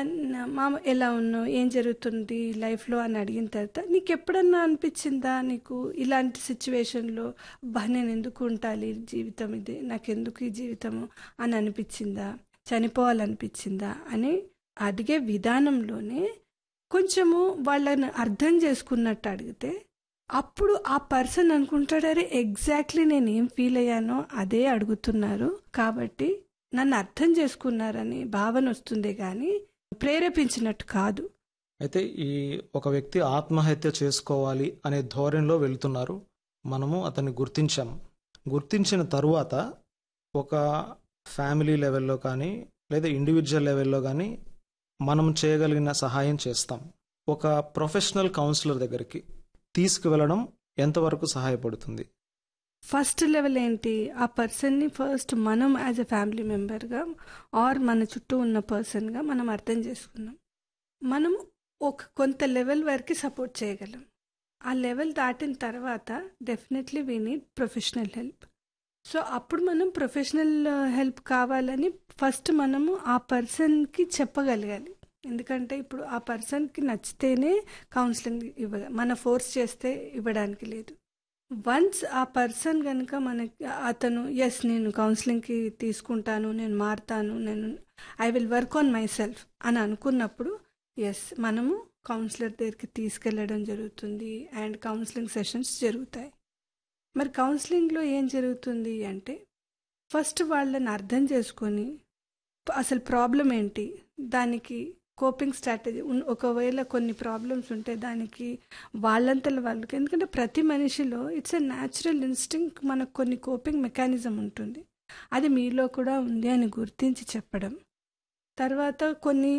న- మామ ఎలా ఉన్నావు ఏం జరుగుతుంది లైఫ్లో అని అడిగిన తర్వాత నీకు ఎప్పుడన్నా అనిపించిందా నీకు ఇలాంటి సిచ్యువేషన్లో బా నేను ఎందుకు ఉండాలి ఈ జీవితం ఇది నాకు ఎందుకు ఈ జీవితము అని అనిపించిందా చనిపోవాలనిపించిందా అని అడిగే విధానంలోనే కొంచెము వాళ్ళని అర్థం చేసుకున్నట్టు అడిగితే అప్పుడు ఆ పర్సన్ అనుకుంటాడు అరే ఎగ్జాక్ట్లీ నేను ఏం ఫీల్ అయ్యానో అదే అడుగుతున్నారు కాబట్టి నన్ను అర్థం చేసుకున్నారని భావన వస్తుంది కానీ ప్రేరేపించినట్టు కాదు అయితే ఈ ఒక వ్యక్తి ఆత్మహత్య చేసుకోవాలి అనే ధోరణిలో వెళ్తున్నారు మనము అతన్ని గుర్తించాము గుర్తించిన తరువాత ఒక ఫ్యామిలీ లెవెల్లో కానీ లేదా ఇండివిజువల్ లెవెల్లో కానీ మనం చేయగలిగిన సహాయం చేస్తాం ఒక ప్రొఫెషనల్ కౌన్సిలర్ దగ్గరికి తీసుకువెళ్ళడం ఎంతవరకు సహాయపడుతుంది ఫస్ట్ లెవెల్ ఏంటి ఆ పర్సన్ని ఫస్ట్ మనం యాజ్ ఎ ఫ్యామిలీ మెంబర్గా ఆర్ మన చుట్టూ ఉన్న పర్సన్గా మనం అర్థం చేసుకున్నాం మనం ఒక కొంత లెవెల్ వరకు సపోర్ట్ చేయగలం ఆ లెవెల్ దాటిన తర్వాత definitely we need professional help so అప్పుడు మనం ప్రొఫెషనల్ హెల్ప్ కావాలని ఫస్ట్ మనము ఆ పర్సన్కి చెప్పగలగాలి ఎందుకంటే ఇప్పుడు ఆ పర్సన్కి నచ్చితేనే కౌన్సిలింగ్ ఇవ్వ మన ఫోర్స్ చేస్తే ఇవ్వడానికి లేదు వన్స్ ఆ పర్సన్ కనుక మనకి అతను ఎస్ నేను కౌన్సిలింగ్కి తీసుకుంటాను నేను మారుతాను నేను I will work on myself అని అనుకున్నప్పుడు ఎస్ మనము కౌన్సిలర్ దగ్గరికి తీసుకెళ్ళడం జరుగుతుంది అండ్ కౌన్సిలింగ్ సెషన్స్ జరుగుతాయి మరి కౌన్సిలింగ్లో ఏం జరుగుతుంది అంటే ఫస్ట్ వాళ్ళని అర్థం చేసుకొని అసలు ప్రాబ్లం ఏంటి దానికి కోపింగ్ స్ట్రాటజీ ఒకవేళ కొన్ని ప్రాబ్లమ్స్ ఉంటే దానికి వాళ్ళంతల వాళ్ళకి ఎందుకంటే ప్రతి మనిషిలో ఇట్స్ ఎ న్యాచురల్ ఇన్స్టింక్ట్ మనకు కొన్ని కోపింగ్ మెకానిజం ఉంటుంది అది మీలో కూడా ఉంది అని గుర్తించి చెప్పడం తర్వాత కొన్ని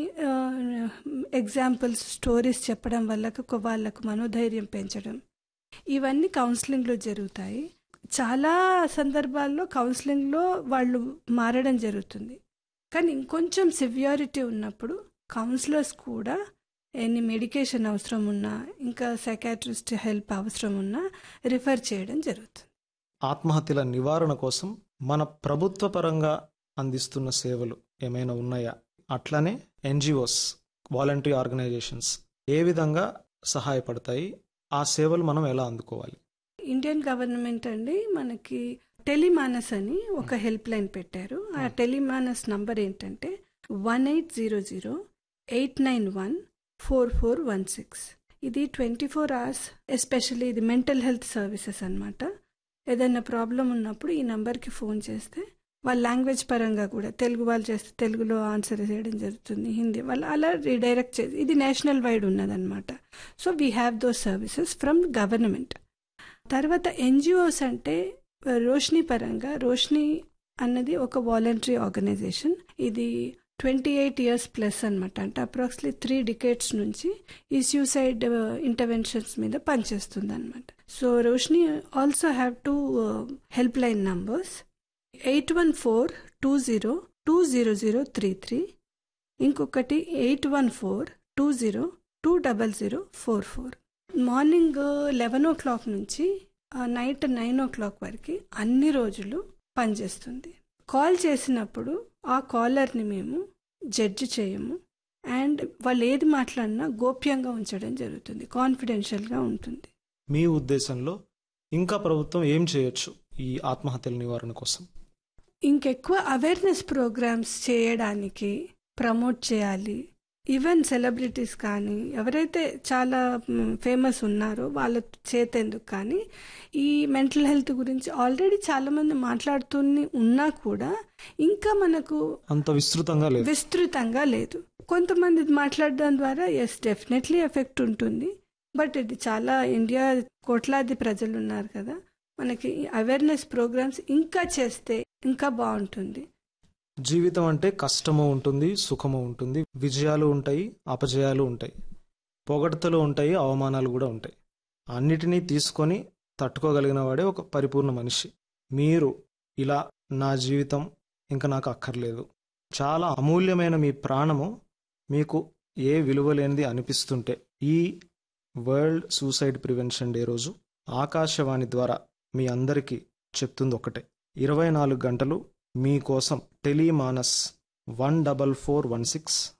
ఎగ్జాంపుల్స్ స్టోరీస్ చెప్పడం వల్ల వాళ్ళకు మనోధైర్యం పెంచడం ఇవన్నీ కౌన్సిలింగ్లో జరుగుతాయి చాలా సందర్భాల్లో కౌన్సిలింగ్లో వాళ్ళు మారడం జరుగుతుంది కానీ ఇంకొంచెం సివియారిటీ ఉన్నప్పుడు కౌన్సిలర్స్ కూడా ఎన్ని మెడికేషన్ అవసరం ఉన్నా ఇంకా సైకాట్రిస్ట్ హెల్ప్ అవసరం ఉన్నా రిఫర్ చేయడం జరుగుతుంది ఆత్మహత్యల నివారణ కోసం మన ప్రభుత్వ పరంగా అందిస్తున్న సేవలు ఏమైనా ఉన్నాయా అట్లనే ఎన్జిఓస్ వాలంటరీ ఆర్గనైజేషన్స్ ఏ విధంగా సహాయపడతాయి ఆ సేవలు మనం ఎలా అందుకోవాలి ఇండియన్ గవర్నమెంట్ అండి మనకి టెలిమానస్ అని ఒక హెల్ప్ లైన్ పెట్టారు ఆ టెలిమానస్ నంబర్ ఏంటంటే one eight zero zero eight nine one four four one six ఇది ట్వంటీ ఫోర్ అవర్స్ ఎస్పెషల్లీ ఇది మెంటల్ హెల్త్ సర్వీసెస్ అనమాట ఏదైనా ప్రాబ్లం ఉన్నప్పుడు ఈ నంబర్కి ఫోన్ చేస్తే వాళ్ళ లాంగ్వేజ్ పరంగా కూడా తెలుగు వాళ్ళు చేస్తే తెలుగులో ఆన్సర్ చేయడం జరుగుతుంది హిందీ వాళ్ళు అలా రీడైరెక్ట్ చేసి ఇది నేషనల్ వైడ్ ఉన్నదన్నమాట so we have those services from government తర్వాత ఎన్జిఓస్ అంటే రోష్ని పరంగా రోష్ని అన్నది ఒక వాలంటరీ ఆర్గనైజేషన్ ఇది ట్వంటీ ఎయిట్ ఇయర్స్ ప్లస్ అనమాట అంటే అప్రాక్సిమేట్లీ త్రీ డికేట్స్ నుంచి ఈ సూసైడ్ ఇంటర్వెన్షన్స్ మీద పనిచేస్తుంది అనమాట so Roshni also have to help line numbers eight one four two zero two zero zero three three ఇంకొకటి eight one four two zero two double zero four four morning eleven o'clock నుంచి night nine o'clock వరకు అన్ని రోజులు పనిచేస్తుంది call చేసినప్పుడు ఆ కాలర్ని మేము judge చేయము అండ్ వాళ్ళు ఏది మాట్లాడినా గోప్యంగా ఉంచడం జరుగుతుంది కాన్ఫిడెన్షియల్గా ఉంటుంది మీ ఉద్దేశంలో ఇంకా ప్రభుత్వం ఏం చేయొచ్చు ఈ ఆత్మహత్యల నివారణ కోసం ఇంకెక్కువ అవేర్నెస్ ప్రోగ్రామ్స్ చేయడానికి ప్రమోట్ చేయాలి ఈవెన్ సెలబ్రిటీస్ కానీ ఎవరైతే చాలా ఫేమస్ ఉన్నారో వాళ్ళ చేతేందుకు కానీ ఈ మెంటల్ హెల్త్ గురించి ఆల్రెడీ చాలా మంది మాట్లాడుతూనే ఉన్నా కూడా ఇంకా మనకు అంత విస్తృతంగా లేదు విస్తృతంగా లేదు కొంతమంది మాట్లాడడం ద్వారా ఎస్ డెఫినెట్లీ ఎఫెక్ట్ ఉంటుంది బట్ ఇది చాలా ఇండియా కోట్లాది ప్రజలు ఉన్నారు కదా మనకి అవేర్నెస్ ప్రోగ్రామ్స్ ఇంకా చేస్తే ఇంకా బాగుంటుంది జీవితం అంటే కష్టము ఉంటుంది సుఖము ఉంటుంది విజయాలు ఉంటాయి అపజయాలు ఉంటాయి పొగడ్తలు ఉంటాయి అవమానాలు కూడా ఉంటాయి అన్నిటినీ తీసుకొని తట్టుకోగలిగిన వాడే ఒక పరిపూర్ణ మనిషి మీరు ఇలా నా జీవితం ఇంకా నాకు అక్కర్లేదు చాలా అమూల్యమైన మీ ప్రాణము మీకు ఏ విలువ లేనిది అనిపిస్తుంటే ఈ వరల్డ్ సూసైడ్ ప్రివెన్షన్ డే రోజు ఆకాశవాణి ద్వారా మీ అందరికీ చెప్తుంది ఒకటే ఇరవై నాలుగు గంటలు మీకోసం Telemanas one double four one six